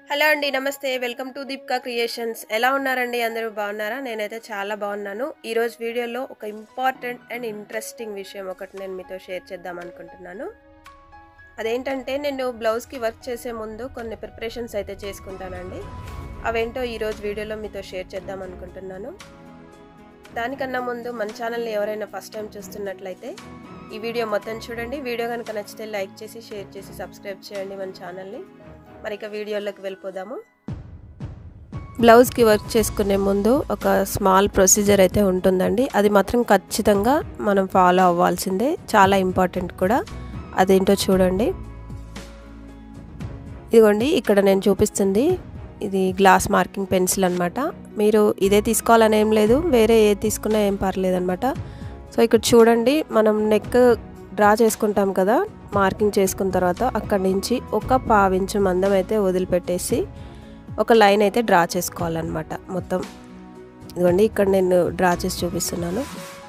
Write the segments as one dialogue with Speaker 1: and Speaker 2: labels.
Speaker 1: hello అండి నమస్తే welcome to Deepka creations ఎలా ఉన్నారండి అందరూ బాగున్నారా నేనైతే చాలా బాగున్నాను ఈరోజు వీడియోలో ఒక ఇంపార్టెంట్ అండ్ ఇంట్రెస్టింగ్ విషయం ఒకటి నేను మీతో షేర్ చేద్దాం అనుకుంటున్నాను అదేంటంటే నేను బ్లౌజ్కి వర్క్ చేసే ముందు కొన్ని ప్రిపరేషన్స్ అయితే చేసుకుంటానండి అవేంటో ఈరోజు వీడియోలో మీతో షేర్ చేద్దాం అనుకుంటున్నాను దానికన్నా ముందు మన ఛానల్ని ఎవరైనా ఫస్ట్ టైం చూస్తున్నట్లయితే ఈ వీడియో మొత్తం చూడండి వీడియో కనుక నచ్చితే లైక్ చేసి షేర్ చేసి సబ్స్క్రైబ్ చేయండి మన ఛానల్ని మరి ఇక వీడియోలోకి వెళ్ళిపోదాము బ్లౌజ్కి వర్క్ చేసుకునే ముందు ఒక స్మాల్ ప్రొసీజర్ అయితే ఉంటుందండి అది మాత్రం ఖచ్చితంగా మనం ఫాలో అవ్వాల్సిందే చాలా ఇంపార్టెంట్ కూడా అదేంటో చూడండి ఇదిగోండి ఇక్కడ నేను చూపిస్తుంది ఇది గ్లాస్ మార్కింగ్ పెన్సిల్ అనమాట మీరు ఇదే తీసుకోవాలని ఏం లేదు వేరే ఏది తీసుకున్నా ఏం పర్లేదు అనమాట సో ఇక్కడ చూడండి మనం నెక్ డ్రా చేసుకుంటాం కదా మార్కింగ్ చేసుకున్న తర్వాత అక్కడి నుంచి ఒక పావించు మందం అయితే వదిలిపెట్టేసి ఒక లైన్ అయితే డ్రా చేసుకోవాలన్నమాట మొత్తం ఇదిగోండి ఇక్కడ నేను డ్రా చేసి చూపిస్తున్నాను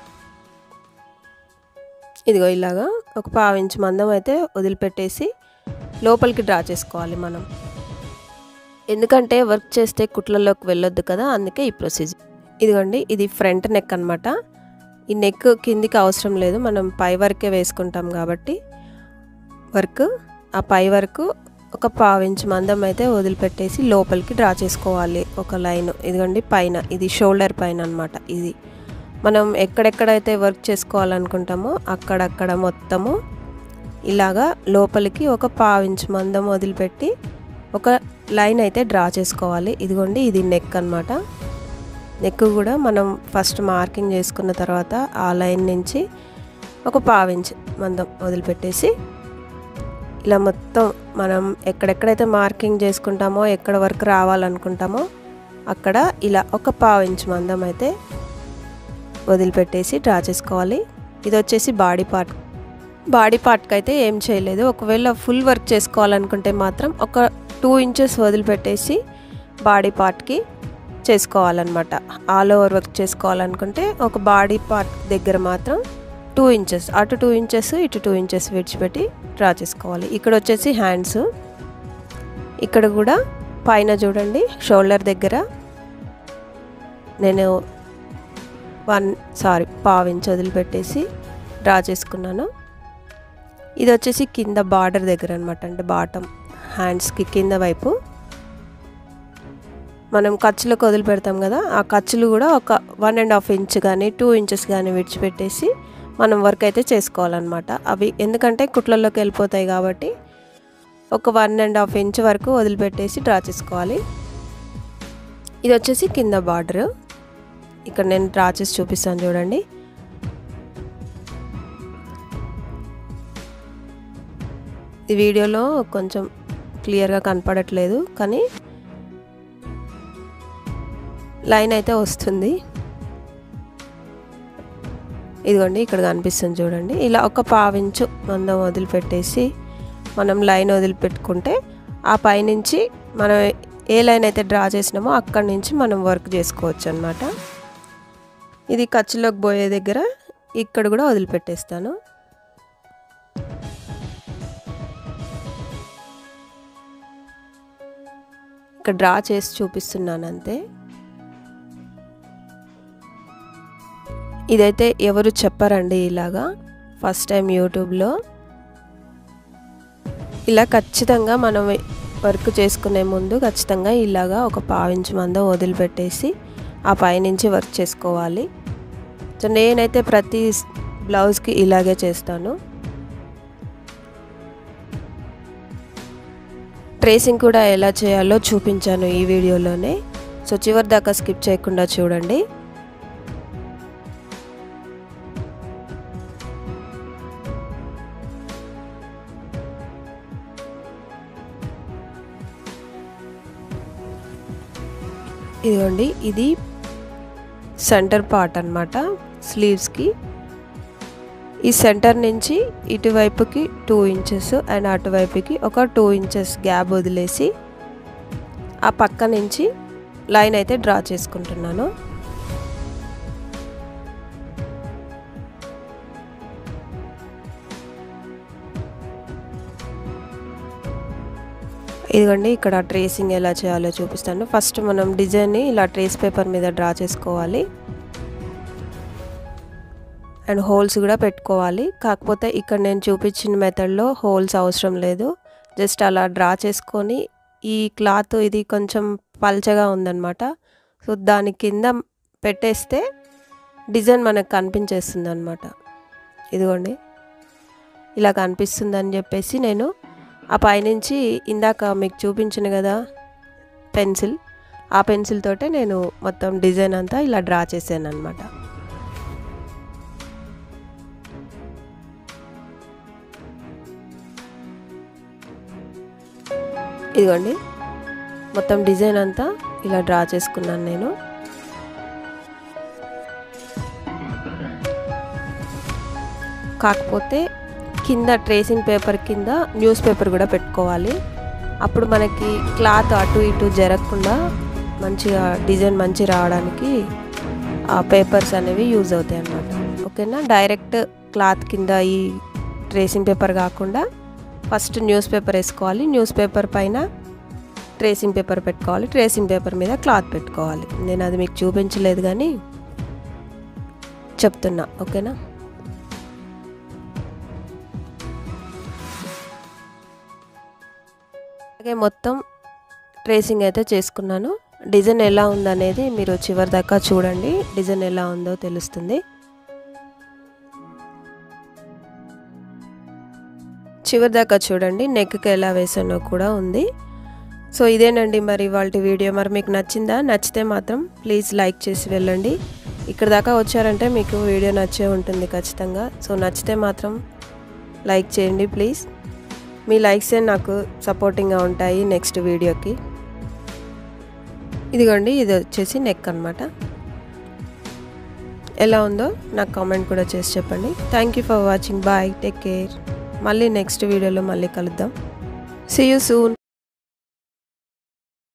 Speaker 1: ఇదిగో ఇలాగా ఒక పావించు మందం అయితే వదిలిపెట్టేసి లోపలికి డ్రా చేసుకోవాలి మనం ఎందుకంటే వర్క్ చేస్తే కుట్లలోకి వెళ్ళొద్దు కదా అందుకే ఈ ప్రొసీజర్ ఇదిగోండి ఇది ఫ్రంట్ నెక్ అనమాట ఈ నెక్ కిందికి అవసరం లేదు మనం పై వరకే వేసుకుంటాం కాబట్టి వర్క్ ఆ పై వరకు ఒక పావించు మందం అయితే వదిలిపెట్టేసి లోపలికి డ్రా చేసుకోవాలి ఒక లైన్ ఇదిగోండి పైన ఇది షోల్డర్ పైన అనమాట ఇది మనం ఎక్కడెక్కడైతే వర్క్ చేసుకోవాలనుకుంటామో అక్కడక్కడ మొత్తము ఇలాగా లోపలికి ఒక పావించు మందం వదిలిపెట్టి ఒక లైన్ అయితే డ్రా చేసుకోవాలి ఇదిగోండి ఇది నెక్ అనమాట నెక్ కూడా మనం ఫస్ట్ మార్కింగ్ చేసుకున్న తర్వాత ఆ లైన్ నుంచి ఒక పావించ్ మందం వదిలిపెట్టేసి ఇలా మొత్తం మనం ఎక్కడెక్కడైతే మార్కింగ్ చేసుకుంటామో ఎక్కడ వరకు రావాలనుకుంటామో అక్కడ ఇలా ఒక పావించ్ మందం అయితే వదిలిపెట్టేసి డ్రా చేసుకోవాలి ఇది వచ్చేసి బాడీ పార్ట్ బాడీ పార్ట్కి అయితే ఏం చేయలేదు ఒకవేళ ఫుల్ వర్క్ చేసుకోవాలనుకుంటే మాత్రం ఒక టూ ఇంచెస్ వదిలిపెట్టేసి బాడీ పార్ట్కి చేసుకోవాలన్నమాట ఆల్ ఓవర్ వర్క్ చేసుకోవాలనుకుంటే ఒక బాడీ పార్ట్ దగ్గర మాత్రం టూ ఇంచెస్ అటు టూ ఇంచెస్ ఇటు టూ ఇంచెస్ విడిచిపెట్టి డ్రా చేసుకోవాలి ఇక్కడ వచ్చేసి హ్యాండ్స్ ఇక్కడ కూడా పైన చూడండి షోల్డర్ దగ్గర నేను వన్ సారీ పావించి వదిలిపెట్టేసి డ్రా చేసుకున్నాను ఇది వచ్చేసి కింద బార్డర్ దగ్గర అనమాట అంటే బాటమ్ హ్యాండ్స్కి కింద వైపు మనం ఖర్చులకు వదిలిపెడతాం కదా ఆ ఖర్చులు కూడా ఒక వన్ అండ్ హాఫ్ ఇంచ్ కానీ టూ ఇంచెస్ కానీ విడిచిపెట్టేసి మనం వర్క్ అయితే చేసుకోవాలన్నమాట అవి ఎందుకంటే కుట్లలోకి వెళ్ళిపోతాయి కాబట్టి ఒక వన్ అండ్ హాఫ్ ఇంచ్ వరకు వదిలిపెట్టేసి డ్రా చేసుకోవాలి ఇది వచ్చేసి కింద బార్డర్ ఇక్కడ నేను డ్రా చేసి చూపిస్తాను చూడండి ఈ వీడియోలో కొంచెం క్లియర్గా కనపడట్లేదు కానీ లైన్ అయితే వస్తుంది ఇదిగోండి ఇక్కడ కనిపిస్తుంది చూడండి ఇలా ఒక పావించు మందం వదిలిపెట్టేసి మనం లైన్ వదిలిపెట్టుకుంటే ఆ పైనుంచి మనం ఏ లైన్ అయితే డ్రా చేసినామో అక్కడి నుంచి మనం వర్క్ చేసుకోవచ్చు అనమాట ఇది ఖర్చులోకి పోయే దగ్గర ఇక్కడ కూడా వదిలిపెట్టేస్తాను ఇక్కడ డ్రా చేసి చూపిస్తున్నాను అంతే ఇదైతే ఎవరు చెప్పారండి ఇలాగా ఫస్ట్ టైం యూట్యూబ్లో ఇలా ఖచ్చితంగా మనం వర్క్ చేసుకునే ముందు ఖచ్చితంగా ఇలాగా ఒక పావించి మందం వదిలిపెట్టేసి ఆ పైనుంచి వర్క్ చేసుకోవాలి సో నేనైతే ప్రతి బ్లౌజ్కి ఇలాగే చేస్తాను ట్రేసింగ్ కూడా ఎలా చేయాలో చూపించాను ఈ వీడియోలోనే సో చివరి దాకా స్కిప్ చేయకుండా చూడండి ఇదిగోండి ఇది సెంటర్ పార్ట్ అనమాట స్లీవ్స్కి ఈ సెంటర్ నుంచి ఇటువైపుకి టూ ఇంచెస్ అండ్ అటువైపుకి ఒక టూ ఇంచెస్ గ్యాప్ వదిలేసి ఆ పక్క నుంచి లైన్ అయితే డ్రా చేసుకుంటున్నాను ఇదిగోండి ఇక్కడ ట్రేసింగ్ ఎలా చేయాలో చూపిస్తాను ఫస్ట్ మనం డిజైన్ని ఇలా ట్రేస్ పేపర్ మీద డ్రా చేసుకోవాలి అండ్ హోల్స్ కూడా పెట్టుకోవాలి కాకపోతే ఇక్కడ నేను చూపించిన మెథడ్లో హోల్స్ అవసరం లేదు జస్ట్ అలా డ్రా చేసుకొని ఈ క్లాత్ ఇది కొంచెం పల్చగా ఉందన్నమాట సో దాని కింద పెట్టేస్తే డిజైన్ మనకు కనిపించేస్తుంది అనమాట ఇదిగోండి ఇలా కనిపిస్తుందని చెప్పేసి నేను ఆ పైనుంచి ఇందాక మీకు చూపించిన కదా పెన్సిల్ ఆ పెన్సిల్ తోటే నేను మొత్తం డిజైన్ అంతా ఇలా డ్రా చేశాను అనమాట ఇదిగోండి మొత్తం డిజైన్ అంతా ఇలా డ్రా చేసుకున్నాను నేను కాకపోతే కింద ట్రేసింగ్ పేపర్ కింద న్యూస్ పేపర్ కూడా పెట్టుకోవాలి అప్పుడు మనకి క్లాత్ అటు ఇటు జరగకుండా మంచిగా డిజైన్ మంచి రావడానికి ఆ పేపర్స్ అనేవి యూజ్ అవుతాయి అన్నమాట ఓకేనా డైరెక్ట్ క్లాత్ కింద ఈ ట్రేసింగ్ పేపర్ కాకుండా ఫస్ట్ న్యూస్ పేపర్ వేసుకోవాలి న్యూస్ పేపర్ పైన ట్రేసింగ్ పేపర్ పెట్టుకోవాలి ట్రేసింగ్ పేపర్ మీద క్లాత్ పెట్టుకోవాలి నేను అది మీకు చూపించలేదు కానీ చెప్తున్నా ఓకేనా అలాగే మొత్తం ట్రేసింగ్ అయితే చేసుకున్నాను డిజైన్ ఎలా ఉందనేది మీరు చివరి దాకా చూడండి డిజైన్ ఎలా ఉందో తెలుస్తుంది చివరి దాకా చూడండి నెక్కి ఎలా వేసానో కూడా ఉంది సో ఇదేనండి మరి వాళ్ళ వీడియో మరి మీకు నచ్చిందా నచ్చితే మాత్రం ప్లీజ్ లైక్ చేసి వెళ్ళండి ఇక్కడ దాకా వచ్చారంటే మీకు వీడియో నచ్చే ఉంటుంది ఖచ్చితంగా సో నచ్చితే మాత్రం లైక్ చేయండి ప్లీజ్ మీ లైక్సే నాకు సపోర్టింగ్గా ఉంటాయి నెక్స్ట్ వీడియోకి ఇదిగోండి ఇది వచ్చేసి నెక్ అనమాట ఎలా ఉందో నాకు కామెంట్ కూడా చేసి చెప్పండి thank you for watching bye take care మళ్ళీ నెక్స్ట్ వీడియోలో మళ్ళీ కలుద్దాం సీ యూ సూన్